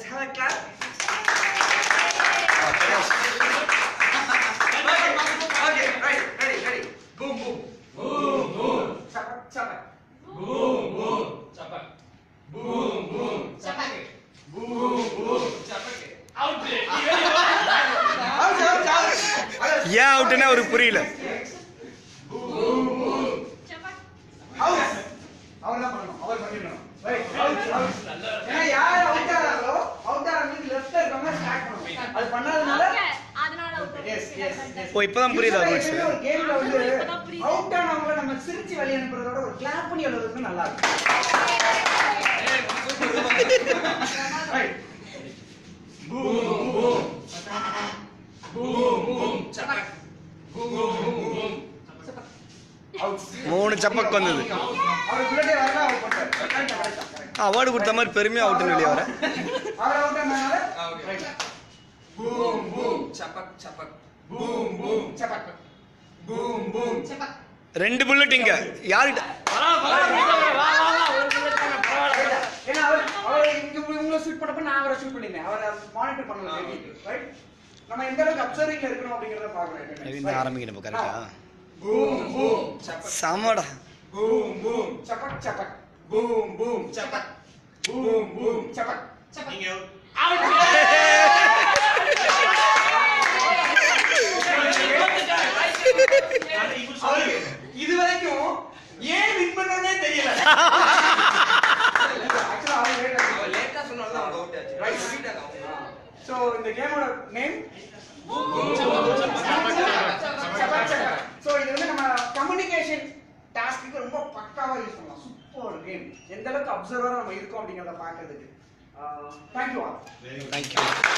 let's have a clap. Okay, right, ready, ready. Boom, boom. Boom, boom. Chapak, chapak. Out, out, out. ஏன் அவுட்டுன்னா அவருக்கு புரியல Out. அவர் தான் பண்ணணும் அவர் பண்ணிடணும் Right, out, out. ஏன்னா யார் அவுட் ஆறாங்களோ அவுட் ஆறாங்க லெஃப்ட்ல இருக்கவங்க ஸ்டார்ட் பண்ணணும் அது பண்ணாதனால எஸ் எஸ் எஸ் ஓ இப்பதான் புரியுதா ரூல்ஸ் ஒரு கேம்ல வந்து இப்பதான் புரியுது. அவுட் ஆனவங்க நம்ம சிரிச்சு வெளிய அனுப்புறதோட ஒரு கிளாப் பண்ணி எழுதுறது நல்லா இருக்கும் Right. Out. மூணு சப்பக்கு வந்தது அவர் புல்லட்டே வரல அவர் போட்டார் கரெக்டா கரெக்டா correct. அவார்டு கொடுத்த மாதிரி பெருமையா அவுட்டுன்னு வெளியே வர அவர் அவுட் ஆனனால Okay. right. Chapak, chapak. சப்பாக். சப்பாக். ரெண்டு புல்லட் இங்க யாருகிட்ட ஏன்னா அவர் அவர் இங்க உங்களை ஷூட் பண்ணப்ப நான் அவரை ஷூட் பண்ணிருந்தேன் அவரை மானிட்டர் பண்ணல ரைட் நம்ம எந்த அளவுக்கு அப்சர்விங்ல இருக்கணும் அப்படிங்கறத பாக்கணும் ரவீந்திரன் ஆரம்பிக்கணும் இப்போ கரெக்டா Boom, boom. Chapak, சமடா boom, boom. சப்பாக் சப்பாக் Boom, boom. Chapak. Boom, boom. சப்பாக் சப்பாக் நீங்க அவருக்கு இது வரைக்கும் ஏன் வின் பண்ணனே தெரியல ஆக்சுவலா அவர் லேட் அவன் லேட்டா சொன்னாலும் அவங்க அவுட் ஆச்சு Right. சொல்லிட்டாங்க அவங்க சோ இந்த கேமோட நேம் சோ இது வந்து நம்ம கம்யூனிகேஷன் டாஸ்க்கு ரொம்ப பக்காவா யூஸ் பண்ணலாம் சூப்பர் கேம் எந்த அளவுக்கு அப்சர்வரா நம்ம இருக்கோம் அப்படிங்கறத பாக்குறதுக்கு தேங்க்யூ ஆல் தேங்க்யூ